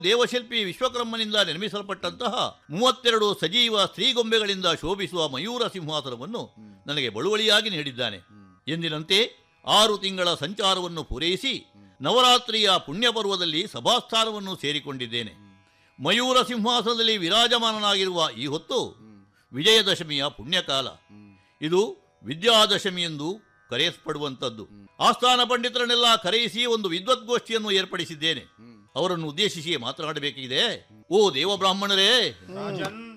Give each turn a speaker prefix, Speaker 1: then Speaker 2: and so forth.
Speaker 1: ದೇವಶಿಲ್ಪಿ ವಿಶ್ವಕರ್ಮನಿಂದ ನಿರ್ಮಿಸಲ್ಪಟ್ಟಂತಹ ಮೂವತ್ತೆರಡು ಸಜೀವ ಸ್ತ್ರೀಗೊಂಬೆಗಳಿಂದ ಶೋಭಿಸುವ ಮಯೂರ ಸಿಂಹಾಸನವನ್ನು ನನಗೆ ಬಳುವಳಿಯಾಗಿ ನೀಡಿದ್ದಾನೆ ಎಂದಿನಂತೆ ಆರು ತಿಂಗಳ ಸಂಚಾರವನ್ನು ಪೂರೈಸಿ ನವರಾತ್ರಿಯ ಪುಣ್ಯ ಪರ್ವದಲ್ಲಿ ಸಭಾಸ್ಥಾನವನ್ನು ಸೇರಿಕೊಂಡಿದ್ದೇನೆ ಮಯೂರ ಸಿಂಹಾಸನದಲ್ಲಿ ವಿರಾಜಮಾನನಾಗಿರುವ ಈ ಹೊತ್ತು ವಿಜಯದಶಮಿಯ ಪುಣ್ಯಕಾಲ ಇದು ವಿದ್ಯಾದಶಮಿ ಎಂದು ಕರೆಯಲ್ಪಡುವಂಥದ್ದು ಆಸ್ಥಾನ ಪಂಡಿತರನ್ನೆಲ್ಲ ಕರೆಯಿಸಿ ಒಂದು ವಿದ್ವದ್ಗೋಷ್ಠಿಯನ್ನು ಏರ್ಪಡಿಸಿದ್ದೇನೆ ಅವರನ್ನು ಉದ್ದೇಶಿಸಿ ಮಾತನಾಡಬೇಕಿದೆ ಓ ದೇವಬ್ರಾಹ್ಮಣರೇ
Speaker 2: ರಾಜನ್